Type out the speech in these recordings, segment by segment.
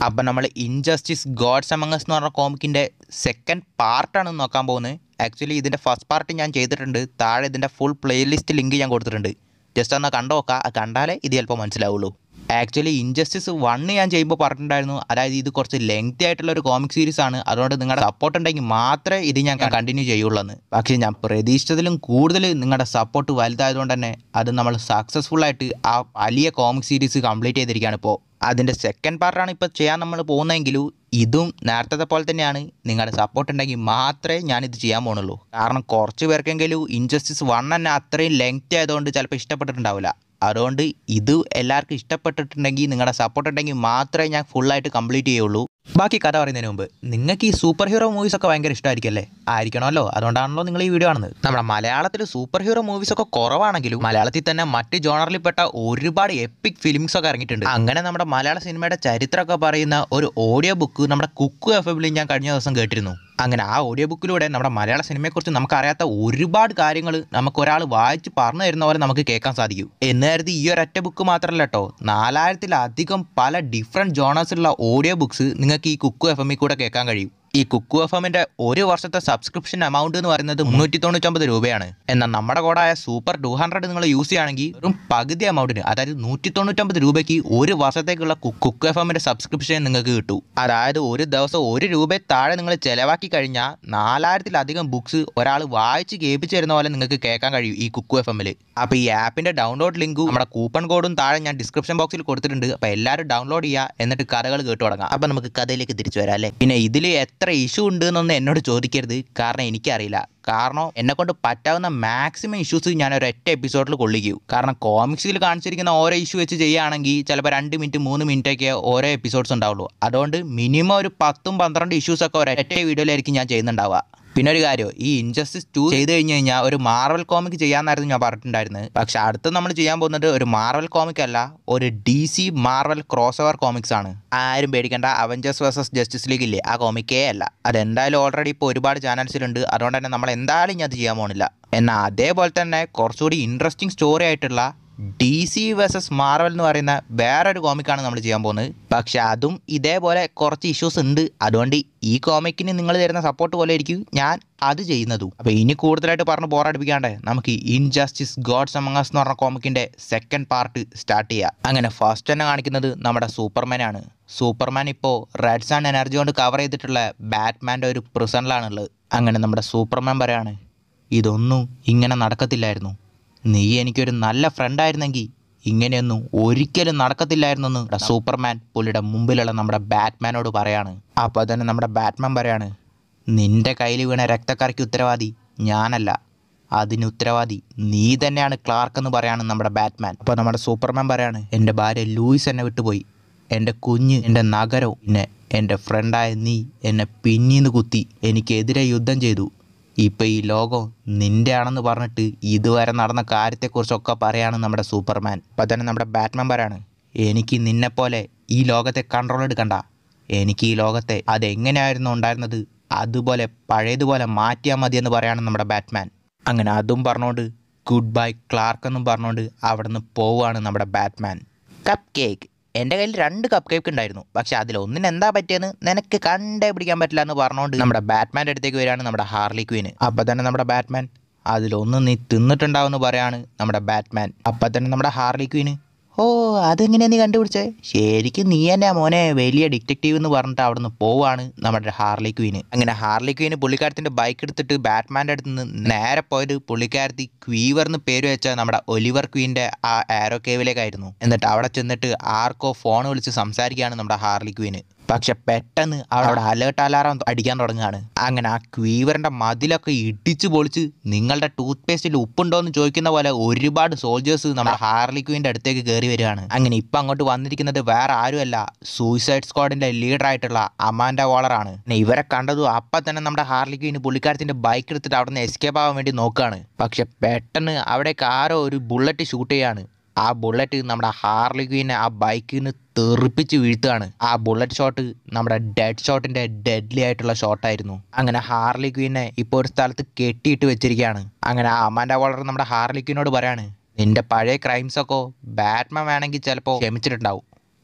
അപ്പം നമ്മൾ injustice God's Among Us എന്ന് പറഞ്ഞ കോമിക്കിൻ്റെ സെക്കൻഡ് പാർട്ടാണ് നോക്കാൻ പോകുന്നത് ആക്ച്വലി ഇതിൻ്റെ ഫസ്റ്റ് പാർട്ട് ഞാൻ ചെയ്തിട്ടുണ്ട് താഴെ ഇതിൻ്റെ ഫുൾ പ്ലേലിസ്റ്റ് ലിങ്ക് ഞാൻ കൊടുത്തിട്ടുണ്ട് ജസ്റ്റ് ഒന്ന് കണ്ടു നോക്കാം അത് കണ്ടാലേ ഇത് ചിലപ്പോൾ മനസ്സിലാവുള്ളൂ ആക്ച്വലി ഇൻജസ്റ്റിസ് വണ്ണ് ഞാൻ ചെയ്യുമ്പോൾ പറഞ്ഞിട്ടുണ്ടായിരുന്നു അതായത് ഇത് കുറച്ച് ലെങ്തി ആയിട്ടുള്ള ഒരു കോമിക് സീരീസ് ആണ് അതുകൊണ്ട് നിങ്ങളുടെ സപ്പോർട്ട് ഉണ്ടെങ്കിൽ മാത്രമേ ഇത് ഞാൻ കണ്ടിന്യൂ ചെയ്യുള്ളൂ എന്ന് പക്ഷേ ഞാൻ പ്രതീക്ഷിച്ചതിലും കൂടുതൽ നിങ്ങളുടെ സപ്പോർട്ട് വലുതായതുകൊണ്ട് തന്നെ അത് നമ്മൾ സക്സസ്ഫുൾ ആയിട്ട് ആ വലിയ കോമിക് സീരീസ് കംപ്ലീറ്റ് ചെയ്തിരിക്കുകയാണ് ഇപ്പോൾ അതിൻ്റെ സെക്കൻഡ് പാർട്ടാണ് ഇപ്പോൾ ചെയ്യാൻ നമ്മൾ പോകുന്നതെങ്കിലും ഇതും നേരത്തെ പോലെ തന്നെയാണ് നിങ്ങളുടെ സപ്പോർട്ട് ഉണ്ടെങ്കിൽ മാത്രമേ ഞാനിത് ചെയ്യാൻ പോകുന്നുള്ളൂ കാരണം കുറച്ച് പേർക്കെങ്കിലും ഇൻജസ്റ്റിസ് വൺ തന്നെ അത്രയും ലെങ്ത് ആയതുകൊണ്ട് ചിലപ്പോൾ ഇഷ്ടപ്പെട്ടിട്ടുണ്ടാവില്ല അതുകൊണ്ട് ഇത് എല്ലാവർക്കും ഇഷ്ടപ്പെട്ടിട്ടുണ്ടെങ്കിൽ നിങ്ങളുടെ സപ്പോർട്ട് ഉണ്ടെങ്കിൽ മാത്രമേ ഞാൻ ഫുള്ളായിട്ട് കംപ്ലീറ്റ് ചെയ്യുള്ളൂ ബാക്കി കഥ പറയുന്നതിന് മുമ്പ് നിങ്ങൾക്ക് ഈ സൂപ്പർ ഹീറോ മൂവീസ് ഒക്കെ ഭയങ്കര ഇഷ്ടമായിരിക്കല്ലേ ആയിരിക്കണമല്ലോ അതുകൊണ്ടാണല്ലോ നിങ്ങൾ ഈ വീഡിയോ കാണുന്നത് നമ്മുടെ മലയാളത്തിൽ സൂപ്പർ ഹീറോ മൂവീസ് ഒക്കെ കുറവാണെങ്കിലും മലയാളത്തിൽ തന്നെ മറ്റ് ജോണറിൽപ്പെട്ട ഒരുപാട് എപ്പിക് ഫിലിംസ് ഒക്കെ ഇറങ്ങിയിട്ടുണ്ട് അങ്ങനെ നമ്മുടെ മലയാള സിനിമയുടെ ചരിത്രമൊക്കെ പറയുന്ന ഒരു ഓഡിയോ ബുക്ക് നമ്മുടെ കുക്കു എഫ് എമ്മിൽ ഞാൻ കഴിഞ്ഞ ദിവസം കേട്ടിരുന്നു അങ്ങനെ ആ ഓഡിയോ ബുക്കിലൂടെ നമ്മുടെ മലയാള സിനിമയെക്കുറിച്ച് നമുക്കറിയാത്ത ഒരുപാട് കാര്യങ്ങൾ നമുക്ക് ഒരാൾ വായിച്ച് പറഞ്ഞു തരുന്ന പോലെ നമുക്ക് കേൾക്കാൻ സാധിക്കും എന്ന് കരുതി ഈ ഒരൊറ്റ ബുക്ക് മാത്രമല്ല കേട്ടോ നാലായിരത്തിലധികം പല ഡിഫറെൻറ്റ് ജോണേഴ്സിലുള്ള ഓഡിയോ ബുക്സ് നിങ്ങൾക്ക് ഈ കുക്കു എഫ് എമ്മിൽ കൂടെ കേൾക്കാൻ കഴിയും ഈ കുക്കു എഫ് എമ്മിൻ്റെ ഒരു വർഷത്തെ സബ്സ്ക്രിപ്ഷൻ എമൗണ്ട് എന്ന് പറയുന്നത് മുന്നൂറ്റി തൊണ്ണൂറ്റൊമ്പത് രൂപയാണ് എന്നാൽ നമ്മുടെ കോഡായ സൂപ്പർ ടു ഹൺഡ്രഡ് നിങ്ങൾ യൂസ് ചെയ്യുകയാണെങ്കിൽ വെറും പകുതി എമൗണ്ടിന് അതായത് നൂറ്റി തൊണ്ണൂറ്റൊമ്പത് രൂപയ്ക്ക് ഒരു വർഷത്തേക്കുള്ള കുക്കു എഫ് എമ്മിൻ്റെ സബ്സ്ക്രിപ്ഷൻ നിങ്ങൾക്ക് കിട്ടും അതായത് ഒരു ദിവസം ഒരു രൂപ താഴെ നിങ്ങൾ ചിലവാക്കി കഴിഞ്ഞാൽ നാലായിരത്തിലധികം ബുക്സ് ഒരാൾ വായിച്ച് കേൾപ്പിച്ച് തരുന്ന പോലെ നിങ്ങൾക്ക് കേൾക്കാൻ കഴിയും ഈ കുക്കു എഫ് എമ്മിൽ അപ്പോൾ ഈ ആപ്പിൻ്റെ ഡൗൺലോഡ് ലിങ്കും നമ്മുടെ കൂപ്പൺ കോഡും താഴെ ഞാൻ ഡിസ്ക്രിപ്ഷൻ ബോക്സിൽ കൊടുത്തിട്ടുണ്ട് അപ്പോൾ എല്ലാവരും ഡൗൺലോഡ് ചെയ്യുക എന്നിട്ട് കഥകൾ കേട്ടു തുടങ്ങാം അപ്പോൾ നമുക്ക് കഥയിലേക്ക് തിരിച്ചു വരാം അല്ലേ പിന്നെ ഇതിൽ എത്ര ഇഷ്യൂ ഉണ്ട് എന്നൊന്നും എന്നോട് ചോദിക്കരുത് കാരണം എനിക്കറിയില്ല കാരണം എന്നെ കൊണ്ട് പറ്റാവുന്ന മാക്സിമം ഇഷ്യൂസ് ഞാൻ ഒരൊറ്റ എപ്പിസോഡിൽ കൊള്ളിക്കൂ കാരണം കോമിക്സിൽ കാണിച്ചിരിക്കുന്ന ഓരോ ഇഷ്യൂ വെച്ച് ചെയ്യുകയാണെങ്കിൽ ചിലപ്പോൾ രണ്ട് മിനിറ്റ് മൂന്ന് മിനിറ്റ് ഒക്കെ ഓരോ എപ്പിസോഡ്സ് ഉണ്ടാവുള്ളൂ അതുകൊണ്ട് മിനിമം ഒരു പത്തും പന്ത്രണ്ട് ഇഷ്യൂസ് ഒക്കെ ഒരൊറ്റ വീഡിയോയിലായിരിക്കും ഞാൻ ചെയ്യുന്നുണ്ടാവുക പിന്നെ ഒരു കാര്യം ഈ ഇൻജസ്റ്റിസ് ടു ചെയ്ത് കഴിഞ്ഞ് കഴിഞ്ഞാൽ ഒരു മാർവൽ കോമിക് ചെയ്യാമെന്നായിരുന്നു ഞാൻ പറഞ്ഞിട്ടുണ്ടായിരുന്നത് പക്ഷെ അടുത്ത് നമ്മൾ ചെയ്യാൻ പോകുന്നത് ഒരു മാർവൽ കോമിക് അല്ല ഒരു D C Marvel crossover comics ആണ് ആരും പേടിക്കേണ്ട അവഞ്ചേഴ്സ് വേഴ്സസ് ജസ്റ്റിസ് ലീഗ് ഇല്ലേ ആ കോമിക്കേ അല്ല അതെന്തായാലും ഓൾറെഡി ഇപ്പോൾ ഒരുപാട് ചാനൽസിലുണ്ട് അതുകൊണ്ട് തന്നെ നമ്മൾ എന്തായാലും ഞാൻ അത് ചെയ്യാൻ പോകുന്നില്ല എന്നാൽ അതേപോലെ തന്നെ കുറച്ചുകൂടി ഇൻട്രസ്റ്റിംഗ് സ്റ്റോറി ആയിട്ടുള്ള ഡി സി വേഴ്സസ് മാർവൽ എന്ന് പറയുന്ന വേറൊരു കോമിക്കാണ് നമ്മൾ ചെയ്യാൻ പോകുന്നത് പക്ഷെ അതും ഇതേപോലെ കുറച്ച് ഇഷ്യൂസ് ഉണ്ട് അതുകൊണ്ട് ഈ കോമിക്കിന് നിങ്ങൾ തരുന്ന സപ്പോർട്ട് പോലെ ആയിരിക്കും ഞാൻ അത് ചെയ്യുന്നതും അപ്പോൾ ഇനി കൂടുതലായിട്ട് പറഞ്ഞ് ബോറടിപ്പിക്കാണ്ട് നമുക്ക് ഇൻജസ്റ്റിസ് ഗോഡ്സ് അമംഗസ് എന്ന് പറഞ്ഞ കോമിക്കിൻ്റെ സെക്കൻഡ് പാർട്ട് സ്റ്റാർട്ട് ചെയ്യാം അങ്ങനെ ഫസ്റ്റ് തന്നെ കാണിക്കുന്നത് നമ്മുടെ സൂപ്പർമാനാണ് സൂപ്പർമാൻ ഇപ്പോൾ റെഡ് സൺ എനർജി കൊണ്ട് കവർ ചെയ്തിട്ടുള്ള ബാറ്റ്മാൻ്റെ ഒരു പ്രിസണിലാണുള്ളത് അങ്ങനെ നമ്മുടെ സൂപ്പർമാൻ പറയാണ് ഇതൊന്നും ഇങ്ങനെ നടക്കത്തില്ലായിരുന്നു നീ എനിക്കൊരു നല്ല ഫ്രണ്ടായിരുന്നെങ്കിൽ ഇങ്ങനെയൊന്നും ഒരിക്കലും നടക്കത്തില്ലായിരുന്നെന്ന് നമ്മുടെ സൂപ്പർമാൻ പുള്ളിയുടെ മുമ്പിലുള്ള നമ്മുടെ ബാറ്റ്മാനോട് പറയാണ് അപ്പോൾ തന്നെ നമ്മുടെ ബാറ്റ്മാൻ പറയാണ് നിന്റെ കയ്യിൽ വീണ രക്തക്കറയ്ക്ക് ഉത്തരവാദി ഞാനല്ല അതിന് ഉത്തരവാദി നീ തന്നെയാണ് ക്ലാർക്ക് എന്ന് പറയാണ് നമ്മുടെ ബാറ്റ്മാൻ അപ്പോൾ നമ്മുടെ സൂപ്പർമാൻ പറയാണ് എൻ്റെ ഭാര്യ ലൂയിസ് എന്നെ വിട്ടുപോയി എൻ്റെ കുഞ്ഞ് എൻ്റെ നഗരവും പിന്നെ എൻ്റെ ഫ്രണ്ടായ നീ എന്നെ പിന്നീന്ന് കുത്തി എനിക്കെതിരെ യുദ്ധം ചെയ്തു ഇപ്പം ഈ ലോകം നിന്റെ ആണെന്ന് പറഞ്ഞിട്ട് ഇതുവരെ നടന്ന കാര്യത്തെക്കുറിച്ചൊക്കെ പറയാണ് നമ്മുടെ സൂപ്പർമാൻ അപ്പം തന്നെ നമ്മുടെ ബാറ്റ്മാൻ പറയാണ് എനിക്ക് നിന്നെപ്പോലെ ഈ ലോകത്തെ കൺട്രോൾ എടുക്കണ്ട എനിക്ക് ഈ ലോകത്തെ അതെങ്ങനെയായിരുന്നു ഉണ്ടായിരുന്നത് അതുപോലെ പഴയതുപോലെ മാറ്റിയാൽ മതിയെന്ന് പറയാണ് നമ്മുടെ ബാറ്റ്മാൻ അങ്ങനെ അതും പറഞ്ഞുകൊണ്ട് ഗുഡ് ബൈ ക്ലാർക്ക് എന്നും പറഞ്ഞുകൊണ്ട് അവിടെ നിന്ന് പോവുകയാണ് നമ്മുടെ ബാറ്റ്മാൻ കപ്പ് കേക്ക് എൻ്റെ കയ്യിൽ രണ്ട് കപ്പ് കേക്ക് ഉണ്ടായിരുന്നു പക്ഷെ അതിലൊന്നിന് എന്താ പറ്റിയെന്ന് നിനക്ക് കണ്ടേ പിടിക്കാൻ പറ്റില്ല എന്ന് പറഞ്ഞുകൊണ്ട് നമ്മുടെ ബാറ്റ്മാൻ്റെ അടുത്തേക്ക് വരികയാണ് നമ്മുടെ ഹാർലി ക്വീന് അപ്പം തന്നെ നമ്മുടെ ബാറ്റ്മാൻ അതിലൊന്ന് നീ തിന്നിട്ടുണ്ടാവുമെന്ന് പറയാണ് നമ്മുടെ ബാറ്റ്മാൻ അപ്പം തന്നെ നമ്മുടെ ഹാർലി ക്വീന് ഓ അതെങ്ങനെയാ നീ കണ്ടുപിടിച്ചേ ശരിക്കും നീ തന്നെയാ മോനെ വലിയ ഡിറ്റക്റ്റീവ് എന്ന് പറഞ്ഞിട്ട് അവിടെ നിന്ന് പോവാണ് നമ്മുടെ ഹാർലി ക്വീന് അങ്ങനെ ഹാർലി ക്വീന് പുള്ളിക്കാരത്തിൻ്റെ ബൈക്ക് എടുത്തിട്ട് ബാറ്റ്മാൻ്റെ അടുത്ത് നിന്ന് നേരെ പോയത് പുള്ളിക്കാരത്തി ക്വീവർ എന്ന് പേര് വെച്ച നമ്മുടെ ഒലിവർ ക്വീൻ്റെ ആ ആരോ കേവിലേക്കായിരുന്നു എന്നിട്ട് അവിടെ ചെന്നിട്ട് ആർക്കോ ഫോൺ വിളിച്ച് സംസാരിക്കുകയാണ് നമ്മുടെ ഹാർലി ക്വീന് പക്ഷെ പെട്ടെന്ന് അവിടെ അലേർട്ട് അലാറം അടിക്കാൻ തുടങ്ങുകയാണ് അങ്ങനെ ആ ക്വീവറിന്റെ മതിലൊക്കെ ഇടിച്ചു പൊളിച്ച് നിങ്ങളുടെ ടൂത്ത് പേസ്റ്റിൽ ഉപ്പുണ്ടോ എന്ന് ചോദിക്കുന്ന പോലെ ഒരുപാട് സോൾജേഴ്സ് നമ്മുടെ ഹാർലി ക്വീൻ്റെ അടുത്തേക്ക് കയറി വരികയാണ് അങ്ങനെ ഇപ്പം അങ്ങോട്ട് വന്നിരിക്കുന്നത് വേറെ ആരുമല്ല സൂയിസൈഡ് സ്ക്വാഡിന്റെ ലീഡർ ആയിട്ടുള്ള അമാൻഡ വോളറാണ് പിന്നെ ഇവരെ കണ്ടതും അപ്പം തന്നെ നമ്മുടെ ഹാർലി ക്വീൻ പുള്ളിക്കാരത്തിന്റെ ബൈക്ക് എടുത്തിട്ട് അവിടെ നിന്ന് എസ്കേപ്പ് ആവാൻ വേണ്ടി നോക്കുകയാണ് പക്ഷെ പെട്ടെന്ന് അവിടേക്ക് ആരോ ഒരു ബുള്ളറ്റ് ഷൂട്ട് ചെയ്യാണ് ആ ബുള്ളറ്റ് നമ്മുടെ ഹാർലി ക്വീനെ ആ ബൈക്കിൽ നിന്ന് തെറിപ്പിച്ച് വീഴ്ത്തുകയാണ് ആ ബുള്ളറ്റ് ഷോട്ട് നമ്മുടെ ഡെഡ് ഷോട്ടിന്റെ ഡെഡ്ലി ആയിട്ടുള്ള ഷോട്ടായിരുന്നു അങ്ങനെ ഹാർലി ക്വീനെ ഇപ്പോൾ ഒരു സ്ഥലത്ത് കെട്ടിയിട്ട് വെച്ചിരിക്കുകയാണ് അങ്ങനെ ആ അമ്മാൻ്റെ വോളർ നമ്മുടെ ഹാർലി ക്വീനോട് പറയാണ് നിന്റെ പഴയ ക്രൈംസ് ഒക്കെ ബാറ്റ്മാൻ വേണമെങ്കിൽ ചിലപ്പോൾ ക്ഷമിച്ചിട്ടുണ്ടാവും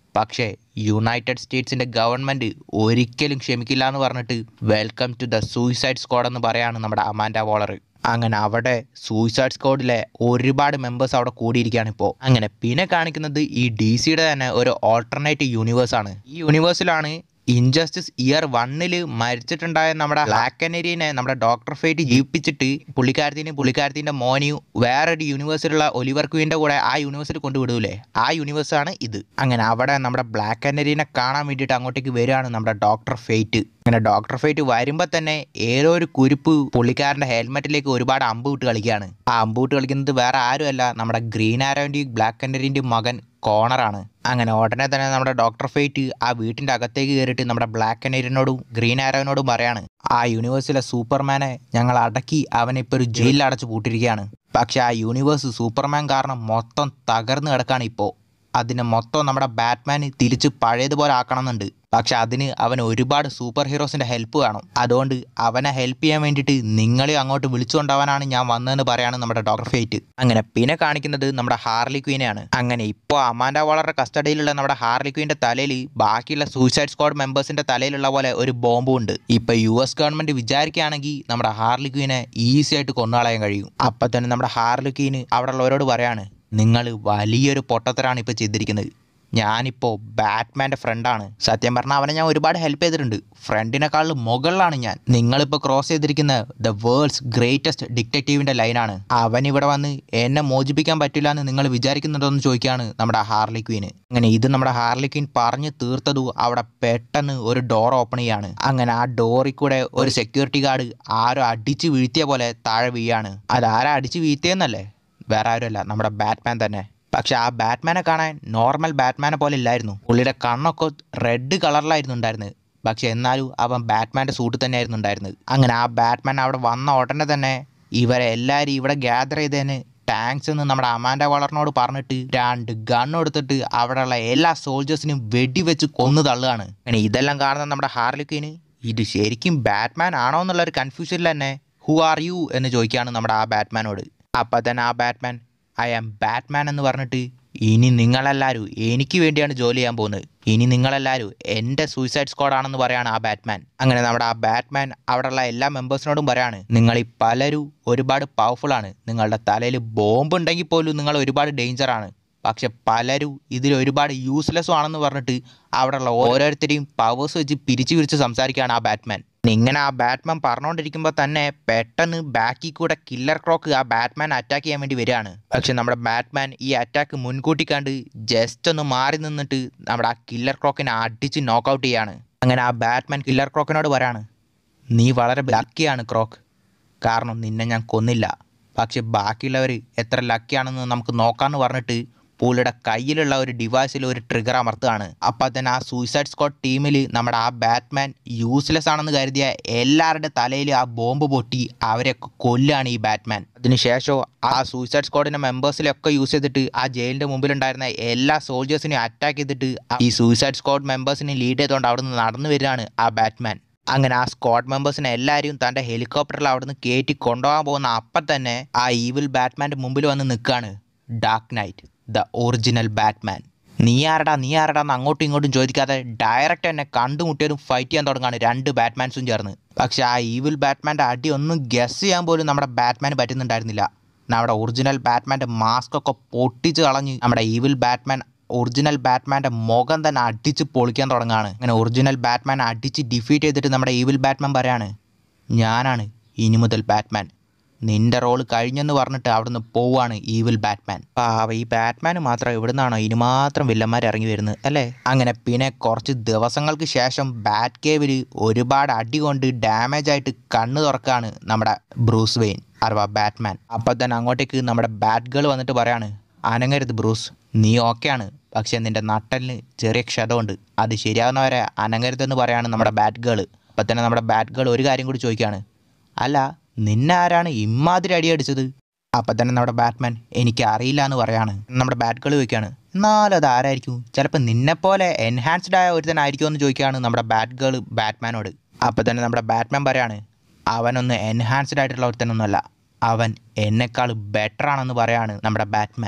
പക്ഷേ യുണൈറ്റഡ് സ്റ്റേറ്റ്സിൻ്റെ ഗവൺമെൻറ് ഒരിക്കലും ക്ഷമിക്കില്ല എന്ന് പറഞ്ഞിട്ട് welcome to the suicide squad എന്ന് പറയാണ് നമ്മുടെ അമാൻഡ വോളർ അങ്ങനെ അവിടെ സൂയിസൈഡ് സ്ക്വാഡിലെ ഒരുപാട് മെമ്പേഴ്സ് അവിടെ കൂടിയിരിക്കുകയാണ് ഇപ്പോൾ അങ്ങനെ പിന്നെ കാണിക്കുന്നത് ഈ ഡി സിയുടെ തന്നെ ഒരു ഓൾട്ടർനേറ്റ് യൂണിവേഴ്സാണ് ഈ യൂണിവേഴ്സിലാണ് ഇൻജസ്റ്റിസ് ഇയർ വണ്ണിൽ മരിച്ചിട്ടുണ്ടായ നമ്മുടെ ബ്ലാക്ക് കനേരിയനെ നമ്മുടെ ഡോക്ടർ ഫേറ്റ് ജീവിപ്പിച്ചിട്ട് പുള്ളിക്കാരത്തിനും പുള്ളിക്കാരത്തിൻ്റെ മോനെയും വേറൊരു യൂണിവേഴ്സിലുള്ള ഒലിവർ ക്വീൻ്റെ കൂടെ ആ യൂണിവേഴ്സിൽ കൊണ്ടുവിടൂലേ ആ യൂണിവേഴ്സാണ് ഇത് അങ്ങനെ അവിടെ നമ്മുടെ ബ്ലാക്ക് കനേരിയനെ കാണാൻ വേണ്ടിയിട്ട് അങ്ങോട്ടേക്ക് വരികയാണ് നമ്മുടെ ഡോക്ടർ ഫേറ്റ് അങ്ങനെ ഡോക്ടർ ഫേറ്റ് വരുമ്പോൾ തന്നെ ഏതോ ഒരു കുരുപ്പ് പുള്ളിക്കാരൻ്റെ ഹെൽമെറ്റിലേക്ക് ഒരുപാട് അമ്പ് വിട്ട് കളിക്കുകയാണ് ആ അമ്പ് വിട്ട് കളിക്കുന്നത് വേറെ ആരുമല്ല നമ്മുടെ ഗ്രീൻ ആരോൻ്റെയും ബ്ലാക്ക് കനേരിയൻ്റെയും മകൻ കോണറാണ് അങ്ങനെ ഉടനെ തന്നെ നമ്മുടെ ഡോക്ടർ ഫേറ്റ് ആ വീട്ടിൻ്റെ അകത്തേക്ക് കയറിയിട്ട് നമ്മുടെ ബ്ലാക്ക് കനേരിയനോടും ഗ്രീൻ ആരോനോടും പറയാണ് ആ യൂണിവേഴ്സിലെ സൂപ്പർമാനെ ഞങ്ങൾ അടക്കി അവനെ ഇപ്പോൾ ഒരു ജയിലിൽ അടച്ചു പൂട്ടിയിരിക്കുകയാണ് പക്ഷെ ആ യൂണിവേഴ്സ് സൂപ്പർമാൻ കാരണം മൊത്തം തകർന്നു കിടക്കാണ് ഇപ്പോൾ അതിനെ മൊത്തം നമ്മുടെ ബാറ്റ്മാൻ തിരിച്ച് പഴയതുപോലെ ആക്കണമെന്നുണ്ട് പക്ഷെ അതിന് അവൻ ഒരുപാട് സൂപ്പർ ഹീറോസിന്റെ ഹെൽപ്പ് വേണം അതുകൊണ്ട് അവനെ ഹെൽപ്പ് ചെയ്യാൻ വേണ്ടിയിട്ട് നിങ്ങളെ അങ്ങോട്ട് വിളിച്ചുകൊണ്ടവനാണ് ഞാൻ വന്നതെന്ന് പറയാണ് നമ്മുടെ ഡോക്ടർ ഫേറ്റ് അങ്ങനെ പിന്നെ കാണിക്കുന്നത് നമ്മുടെ ഹാർലി ക്വീനെയാണ് അങ്ങനെ ഇപ്പോൾ അമാൻഡ വാളറുടെ കസ്റ്റഡിയിലുള്ള നമ്മുടെ ഹാർലി ക്വീൻ്റെ തലയിൽ ബാക്കിയുള്ള സൂയിസൈഡ് സ്ക്വാഡ് മെമ്പേഴ്സിന്റെ തലയിലുള്ള പോലെ ഒരു ബോംബും ഉണ്ട് ഇപ്പൊ യു എസ് ഗവൺമെന്റ് വിചാരിക്കുകയാണെങ്കിൽ നമ്മുടെ ഹാർലി ക്വീനെ ഈസി ആയിട്ട് കൊന്നുകളയാൻ കഴിയും അപ്പൊ തന്നെ നമ്മുടെ ഹാർലി ക്വീന് അവിടെ ഉള്ളവരോട് പറയാണ് നിങ്ങൾ വലിയൊരു പൊട്ടത്തരാണ് ഇപ്പോൾ ചെയ്തിരിക്കുന്നത് ഞാനിപ്പോൾ ബാറ്റ്മാൻ്റെ ഫ്രണ്ടാണ് സത്യം പറഞ്ഞാൽ അവനെ ഞാൻ ഒരുപാട് ഹെൽപ്പ് ചെയ്തിട്ടുണ്ട് ഫ്രണ്ടിനെക്കാളും മുകളിലാണ് ഞാൻ നിങ്ങളിപ്പോൾ ക്രോസ് ചെയ്തിരിക്കുന്ന ദ വേൾഡ്സ് ഗ്രേറ്റസ്റ്റ് ഡിറ്റക്റ്റീവിൻ്റെ ലൈനാണ് അവൻ ഇവിടെ വന്ന് എന്നെ മോചിപ്പിക്കാൻ പറ്റില്ല എന്ന് നിങ്ങൾ വിചാരിക്കുന്നുണ്ടോ എന്ന് ചോദിക്കുകയാണ് നമ്മുടെ ഹാർലി ക്വീന് അങ്ങനെ ഇത് നമ്മുടെ ഹാർലി ക്വീൻ പറഞ്ഞു തീർത്തതു അവിടെ പെട്ടെന്ന് ഒരു ഡോർ ഓപ്പൺ ചെയ്യാണ് അങ്ങനെ ആ ഡോറിൽ കൂടെ ഒരു സെക്യൂരിറ്റി ഗാർഡ് ആരോ അടിച്ച് വീഴ്ത്തിയ പോലെ താഴെ വീഴാണ് അതാരാ അടിച്ച് വീഴ്ത്തിയെന്നല്ലേ വേറെ ആരുമല്ല നമ്മുടെ ബാറ്റ്മാൻ തന്നെ പക്ഷെ ആ ബാറ്റ്മാനെ കാണാൻ നോർമൽ ബാറ്റ്മാനെ പോലെ ഇല്ലായിരുന്നു പുള്ളിയുടെ കണ്ണൊക്കെ റെഡ് കളറിലായിരുന്നു ഉണ്ടായിരുന്നത് പക്ഷെ എന്നാലും അവൻ ബാറ്റ്മാൻ്റെ സൂട്ട് തന്നെയായിരുന്നു ഉണ്ടായിരുന്നത് അങ്ങനെ ആ ബാറ്റ്മാൻ അവിടെ വന്ന ഉടനെ തന്നെ ഇവരെ എല്ലാവരും ഇവിടെ ഗ്യാദർ ചെയ്തതിന് ടാങ്ക്സ് എന്ന് നമ്മുടെ അമാൻഡ വളറിനോട് പറഞ്ഞിട്ട് രണ്ട് ഗൺ എടുത്തിട്ട് അവിടെയുള്ള എല്ലാ സോൾജേഴ്സിനും വെടിവെച്ച് കൊന്നു തള്ളുകയാണ് അങ്ങനെ ഇതെല്ലാം കാണുന്ന നമ്മുടെ ഹാർലിക്കിന് ഇത് ശരിക്കും ബാറ്റ്മാൻ ആണോ എന്നുള്ള ഒരു കൺഫ്യൂഷനിൽ തന്നെ ഹു ആർ യു എന്ന് ചോദിക്കുകയാണ് നമ്മുടെ ആ ബാറ്റ്മാനോട് അപ്പം തന്നെ ആ ബാറ്റ്മാൻ ഐ ആം ബാറ്റ്മാൻ എന്ന് പറഞ്ഞിട്ട് ഇനി നിങ്ങളെല്ലാവരും എനിക്ക് വേണ്ടിയാണ് ജോലി ചെയ്യാൻ പോകുന്നത് ഇനി നിങ്ങളെല്ലാവരും എൻ്റെ സൂയിസൈഡ് സ്ക്വാഡാണെന്ന് പറയാണ് ആ ബാറ്റ്മാൻ അങ്ങനെ നമ്മുടെ ആ ബാറ്റ്മാൻ അവിടെയുള്ള എല്ലാ മെമ്പേഴ്സിനോടും പറയാണ് നിങ്ങൾ ഈ പലരും ഒരുപാട് പവർഫുൾ ആണ് നിങ്ങളുടെ തലയിൽ ബോംബ് ഉണ്ടെങ്കിൽ പോലും നിങ്ങൾ ഒരുപാട് ഡേഞ്ചറാണ് പക്ഷെ പലരും ഇതിൽ ഒരുപാട് യൂസ്ലെസ്സും ആണെന്ന് പറഞ്ഞിട്ട് അവിടെയുള്ള ഓരോരുത്തരെയും പവേഴ്സ് വെച്ച് പിരിച്ചു പിരിച്ച് സംസാരിക്കുകയാണ് ആ ബാറ്റ്മാൻ ഇങ്ങനെ ആ ബാറ്റ്മാൻ പറഞ്ഞുകൊണ്ടിരിക്കുമ്പോൾ തന്നെ പെട്ടെന്ന് ബാക്കിൽ കൂടെ കില്ലർ ക്രോക്ക് ആ ബാറ്റ്മാൻ അറ്റാക്ക് ചെയ്യാൻ വേണ്ടി വരികയാണ് പക്ഷെ നമ്മുടെ ബാറ്റ്മാൻ ഈ അറ്റാക്ക് മുൻകൂട്ടി കണ്ട് ജസ്റ്റ് ഒന്ന് മാറി നിന്നിട്ട് നമ്മുടെ ആ കില്ലർ ക്രോക്കിനെ അടിച്ച് നോക്കൗട്ട് ചെയ്യാണ് അങ്ങനെ ആ ബാറ്റ്മാൻ കില്ലർ ക്രോക്കിനോട് പറയാണ് നീ വളരെ ലക്കിയാണ് ക്രോക്ക് കാരണം നിന്നെ ഞാൻ കൊന്നില്ല പക്ഷെ ബാക്കിയുള്ളവർ എത്ര ലക്കിയാണെന്ന് നമുക്ക് നോക്കാമെന്ന് പറഞ്ഞിട്ട് പുള്ളിയുടെ കയ്യിലുള്ള ഒരു ഡിവൈസിൽ ഒരു ട്രിഗർ അമർത്തുകയാണ് അപ്പം തന്നെ ആ സൂയിസൈഡ് സ്ക്വാഡ് ടീമിൽ നമ്മുടെ ആ ബാറ്റ്മാൻ യൂസ്ലെസ് ആണെന്ന് കരുതിയ എല്ലാവരുടെ തലയിൽ ആ ബോംബ് പൊട്ടി അവരെയൊക്കെ കൊല്ലാണ് ഈ ബാറ്റ്മാൻ അതിനുശേഷം ആ സൂയിസൈഡ് സ്ക്വാഡിന്റെ മെമ്പേഴ്സിലൊക്കെ യൂസ് ചെയ്തിട്ട് ആ ജയിലിന്റെ മുമ്പിലുണ്ടായിരുന്ന എല്ലാ സോൾജേഴ്സിനെയും അറ്റാക്ക് ചെയ്തിട്ട് ഈ സൂയിസൈഡ് സ്ക്വാഡ് മെമ്പേഴ്സിനെ ലീഡ് ചെയ്തുകൊണ്ട് അവിടെ നിന്ന് നടന്നു വരികയാണ് ആ ബാറ്റ്മാൻ അങ്ങനെ ആ സ്ക്വാഡ് മെമ്പേഴ്സിനെ എല്ലാവരെയും തൻ്റെ ഹെലികോപ്റ്ററിൽ അവിടുന്ന് കയറ്റി കൊണ്ടുപോകാൻ പോകുന്ന അപ്പം തന്നെ ആ ഈവിൽ ബാറ്റ്മാൻ്റെ മുമ്പിൽ വന്ന് നിൽക്കുകയാണ് dark knight the original Batman നീ ആരടാ നീ ആരടാ എന്ന് അങ്ങോട്ടും ഇങ്ങോട്ടും ചോദിക്കാതെ ഡയറക്റ്റ് എന്നെ കണ്ടുമുട്ടിയതും ഫൈറ്റ് ചെയ്യാൻ തുടങ്ങാണ് രണ്ട് ബാറ്റ്മാൻസും ചേർന്ന് പക്ഷെ ആ ഈവിൽ ബാറ്റ്മാൻ്റെ അടി ഒന്നും ഗസ് ചെയ്യാൻ പോലും നമ്മുടെ ബാറ്റ്മാന് പറ്റുന്നുണ്ടായിരുന്നില്ല നമ്മുടെ ഒറിജിനൽ ബാറ്റ്മാൻ്റെ മാസ്ക് ഒക്കെ പൊട്ടിച്ച് കളഞ്ഞ് നമ്മുടെ ഈവിൽ ബാറ്റ്മാൻ ഒറിജിനൽ ബാറ്റ്മാൻ്റെ മുഖം തന്നെ അടിച്ച് പൊളിക്കാൻ തുടങ്ങുകയാണ് അങ്ങനെ ഒറിജിനൽ ബാറ്റ്മാൻ അടിച്ച് ഡിഫീറ്റ് ചെയ്തിട്ട് നമ്മുടെ ഈവിൽ ബാറ്റ്മാൻ പറയാണ് ഞാനാണ് ഇനി മുതൽ ബാറ്റ്മാൻ നിന്റെ റോള് കഴിഞ്ഞെന്ന് പറഞ്ഞിട്ട് അവിടുന്ന് പോവാണ് ഈവിൽ ബാറ്റ്മാൻ പാവ ഈ ബാറ്റ്മാന് മാത്രം എവിടുന്നാണോ ഇനി മാത്രം വില്ലന്മാർ ഇറങ്ങി വരുന്നത് അല്ലേ അങ്ങനെ പിന്നെ കുറച്ച് ദിവസങ്ങൾക്ക് ശേഷം ബാറ്റ് കേവിൽ ഒരുപാട് അടി കൊണ്ട് ഡാമേജ് ആയിട്ട് കണ്ണ് തുറക്കാണ് നമ്മുടെ ബ്രൂസ് വെയിൻ അഥവാ ബാറ്റ്മാൻ അപ്പം തന്നെ അങ്ങോട്ടേക്ക് നമ്മുടെ ബാറ്റ് ഗേൾ വന്നിട്ട് പറയാണ് അനങ്ങരുത് ബ്രൂസ് നീ ഓക്കെയാണ് പക്ഷെ നിന്റെ നട്ടലിന് ചെറിയ ക്ഷതമുണ്ട് അത് ശരിയാകുന്നവരെ അനങ്ങരുതെന്ന് പറയാണ് നമ്മുടെ ബാറ്റ് ഗേൾ അപ്പം തന്നെ നമ്മുടെ ബാറ്റ് ഗേൾ ഒരു കാര്യം കൂടി ചോദിക്കുകയാണ് അല്ല നിന്നെ ആരാണ് ഇമ്മാതിരി അടിയടിച്ചത് അപ്പം തന്നെ നമ്മുടെ ബാറ്റ്മാൻ എനിക്ക് അറിയില്ല എന്ന് പറയാണ് നമ്മുടെ ബാറ്റ് ഗേൾ ചോദിക്കുകയാണ് എന്നാലും അത് ആരായിരിക്കും ചിലപ്പോൾ നിന്നെപ്പോലെ എൻഹാൻസ്ഡ് ആയ ഒരുത്തനായിരിക്കുമോ എന്ന് ചോദിക്കുകയാണ് നമ്മുടെ ബാറ്റ് ഗേൾ ബാറ്റ്മാനോട് അപ്പം തന്നെ നമ്മുടെ ബാറ്റ്മാൻ പറയാണ് അവനൊന്ന് എൻഹാൻസ്ഡ് ആയിട്ടുള്ള ഒരുത്തനൊന്നുമല്ല അവൻ എന്നെക്കാൾ ബെറ്റർ ആണെന്ന് പറയാണ് നമ്മുടെ ബാറ്റ്മാൻ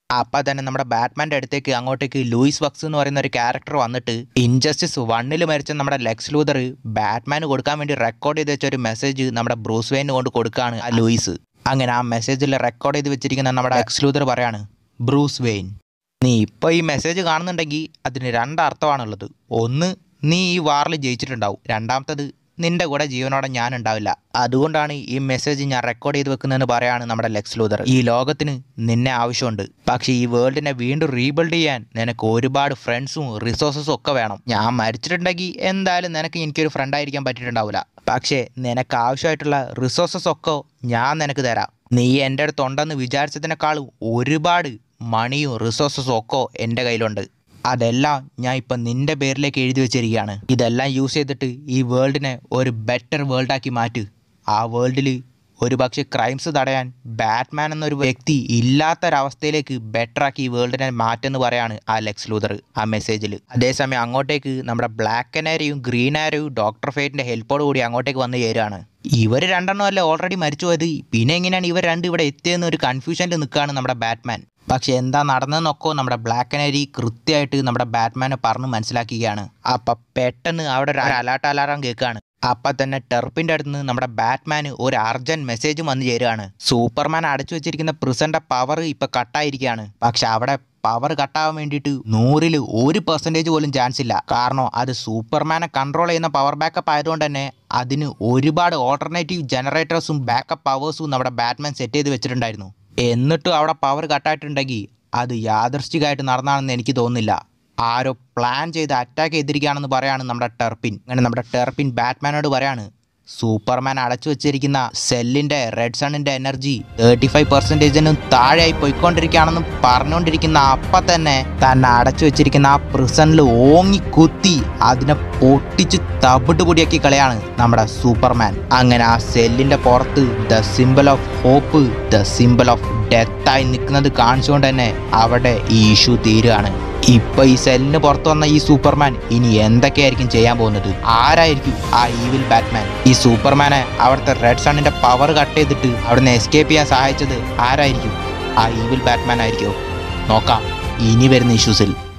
അപ്പം തന്നെ നമ്മുടെ ബാറ്റ്മാൻ്റെ അടുത്തേക്ക് അങ്ങോട്ടേക്ക് ലൂയിസ് വക്സ് എന്ന് പറയുന്ന ഒരു ക്യാരക്ടർ വന്നിട്ട് ഇൻജസ്റ്റിസ് വണ്ണിൽ മരിച്ച നമ്മുടെ ലെക്സ് ലൂതർ ബാറ്റ്മാന് കൊടുക്കാൻ വേണ്ടി റെക്കോർഡ് ചെയ്ത് വെച്ച ഒരു മെസ്സേജ് നമ്മുടെ ബ്രൂസ് വെയിന് കൊണ്ട് കൊടുക്കുകയാണ് ആ ലൂയിസ് അങ്ങനെ ആ മെസ്സേജിൽ റെക്കോർഡ് ചെയ്ത് വെച്ചിരിക്കുന്ന നമ്മുടെ ലെക്സ് ലൂതർ പറയാണ് ബ്രൂസ് വെയിൻ നീ ഇപ്പോൾ ഈ മെസ്സേജ് കാണുന്നുണ്ടെങ്കിൽ അതിന് രണ്ട് അർത്ഥമാണുള്ളത് ഒന്ന് നീ ഈ വാറിൽ ജയിച്ചിട്ടുണ്ടാവും രണ്ടാമത്തത് നിന്റെ കൂടെ ജീവനോടെ ഞാൻ ഉണ്ടാവില്ല അതുകൊണ്ടാണ് ഈ മെസ്സേജ് ഞാൻ റെക്കോർഡ് ചെയ്ത് വെക്കുന്നതെന്ന് പറയാണ് നമ്മുടെ ലെക്സ് ലൂതർ ഈ ലോകത്തിന് നിന്നെ ആവശ്യമുണ്ട് പക്ഷേ ഈ വേൾഡിനെ വീണ്ടും റീബിൽഡ് ചെയ്യാൻ നിനക്ക് ഒരുപാട് ഫ്രണ്ട്സും റിസോഴ്സസും ഒക്കെ വേണം ഞാൻ മരിച്ചിട്ടുണ്ടെങ്കിൽ എന്തായാലും നിനക്ക് എനിക്കൊരു ഫ്രണ്ട് ആയിരിക്കാൻ പറ്റിയിട്ടുണ്ടാവില്ല പക്ഷേ നിനക്ക് ആവശ്യമായിട്ടുള്ള റിസോഴ്സസ് ഒക്കെ ഞാൻ നിനക്ക് തരാം നീ എൻ്റെ അടുത്ത് ഉണ്ടെന്ന് വിചാരിച്ചതിനേക്കാളും ഒരുപാട് മണിയും റിസോഴ്സസും ഒക്കെ എൻ്റെ കയ്യിലുണ്ട് അതെല്ലാം ഞാൻ ഇപ്പം നിന്റെ പേരിലേക്ക് എഴുതി വെച്ചിരിക്കുകയാണ് ഇതെല്ലാം യൂസ് ചെയ്തിട്ട് ഈ വേൾഡിനെ ഒരു ബെറ്റർ വേൾഡാക്കി മാറ്റ് ആ വേൾഡിൽ ഒരു പക്ഷേ ക്രൈംസ് തടയാൻ ബാറ്റ്മാൻ എന്നൊരു വ്യക്തി ഇല്ലാത്തൊരവസ്ഥയിലേക്ക് ബെറ്ററാക്കി ഈ വേൾഡിനെ മാറ്റെന്ന് പറയാണ് ആ ലെക്സ് ലൂതർ ആ മെസ്സേജിൽ അതേസമയം അങ്ങോട്ടേക്ക് നമ്മുടെ ബ്ലാക്ക് കനാരിയും ഗ്രീൻ ആരയും ഡോക്ടർ ഫേറ്റിൻ്റെ ഹെൽപ്പോട് കൂടി അങ്ങോട്ടേക്ക് വന്ന് ചേരുകയാണ് ഇവർ രണ്ടെണ്ണം അല്ലേ ഓൾറെഡി മരിച്ചു പോയത് പിന്നെ എങ്ങനെയാണ് ഇവർ രണ്ട് ഇവിടെ എത്തിയെന്ന് ഒരു കൺഫ്യൂഷനിൽ നിൽക്കുകയാണ് നമ്മുടെ ബാറ്റ്മാൻ പക്ഷെ എന്താ നടന്നതെന്നൊക്കെ നമ്മുടെ ബ്ലാക്ക് കനരി കൃത്യമായിട്ട് നമ്മുടെ ബാറ്റ്മാനെ പറഞ്ഞ് മനസ്സിലാക്കുകയാണ് അപ്പം പെട്ടെന്ന് അവിടെ ഒരു അലാട്ട് അലാറം കേൾക്കുകയാണ് അപ്പം തന്നെ ടെർപ്പിൻ്റെ അടുത്ത് നിന്ന് നമ്മുടെ ബാറ്റ്മാന് ഒരു അർജന്റ് മെസ്സേജും വന്നു ചേരുകയാണ് സൂപ്പർമാൻ അടച്ചു വെച്ചിരിക്കുന്ന പ്രിസന്റെ പവർ ഇപ്പം കട്ടായിരിക്കുകയാണ് പക്ഷെ അവിടെ പവർ കട്ടാവാൻ വേണ്ടിയിട്ട് നൂറിൽ ഒരു പെർസെൻറ്റേജ് പോലും ചാൻസ് ഇല്ല കാരണം അത് സൂപ്പർമാനെ കൺട്രോൾ ചെയ്യുന്ന പവർ ബാക്കപ്പ് ആയതുകൊണ്ട് തന്നെ അതിന് ഒരുപാട് ഓൾട്ടർനേറ്റീവ് ജനറേറ്റേഴ്സും ബാക്കപ്പ് പവേഴ്സും നമ്മുടെ ബാറ്റ്മാൻ സെറ്റ് ചെയ്ത് വെച്ചിട്ടുണ്ടായിരുന്നു എന്നിട്ടും അവിടെ പവർ കട്ടായിട്ടുണ്ടെങ്കിൽ അത് യാദൃശ്ചികമായിട്ട് നടന്നാണെന്ന് എനിക്ക് തോന്നുന്നില്ല ആരോ പ്ലാൻ ചെയ്ത് അറ്റാക്ക് ചെയ്തിരിക്കുകയാണെന്ന് പറയാണ് നമ്മുടെ ടെർപ്പിൻ അങ്ങനെ നമ്മുടെ ടെർപ്പിൻ ബാറ്റ്മാനോട് പറയാണ് സൂപ്പർമാൻ അടച്ചു വെച്ചിരിക്കുന്ന സെല്ലിന്റെ റെഡ് സണ്ണിന്റെ എനർജി തേർട്ടി ഫൈവ് പെർസെൻറ്റേജിനും താഴെയായി പോയിക്കൊണ്ടിരിക്കുകയാണെന്ന് പറഞ്ഞുകൊണ്ടിരിക്കുന്ന അപ്പം തന്നെ തന്നെ അടച്ചു വെച്ചിരിക്കുന്ന ആ പ്രിസണിൽ ഓങ്ങി കുത്തി അതിനെ പൊട്ടിച്ച് തവിട്ട് പൊടിയാക്കി കളയാണ് നമ്മുടെ സൂപ്പർമാൻ അങ്ങനെ ആ സെല്ലിന്റെ പുറത്ത് the symbol of hope the symbol of ഡെത്തായി നിൽക്കുന്നത് കാണിച്ചുകൊണ്ട് തന്നെ അവിടെ ഈ ഇഷ്യൂ തീരുകയാണ് ഇപ്പൊ ഈ സെല്ലിന് പുറത്തു വന്ന ഈ സൂപ്പർമാൻ ഇനി എന്തൊക്കെയായിരിക്കും ചെയ്യാൻ പോകുന്നത് ആരായിരിക്കും ആ ഈവിൽ ബാറ്റ്മാൻ ഈ സൂപ്പർമാനെ അവിടുത്തെ റെഡ് സണ്ണിന്റെ പവർ കട്ട് ചെയ്തിട്ട് അവിടുന്ന് എസ്കേപ്പ് ചെയ്യാൻ സഹായിച്ചത് ആരായിരിക്കും ആ ഈവിൽ ബാറ്റ്മാൻ ആയിരിക്കുമോ നോക്കാം ഇനി വരുന്ന ഇഷ്യൂസിൽ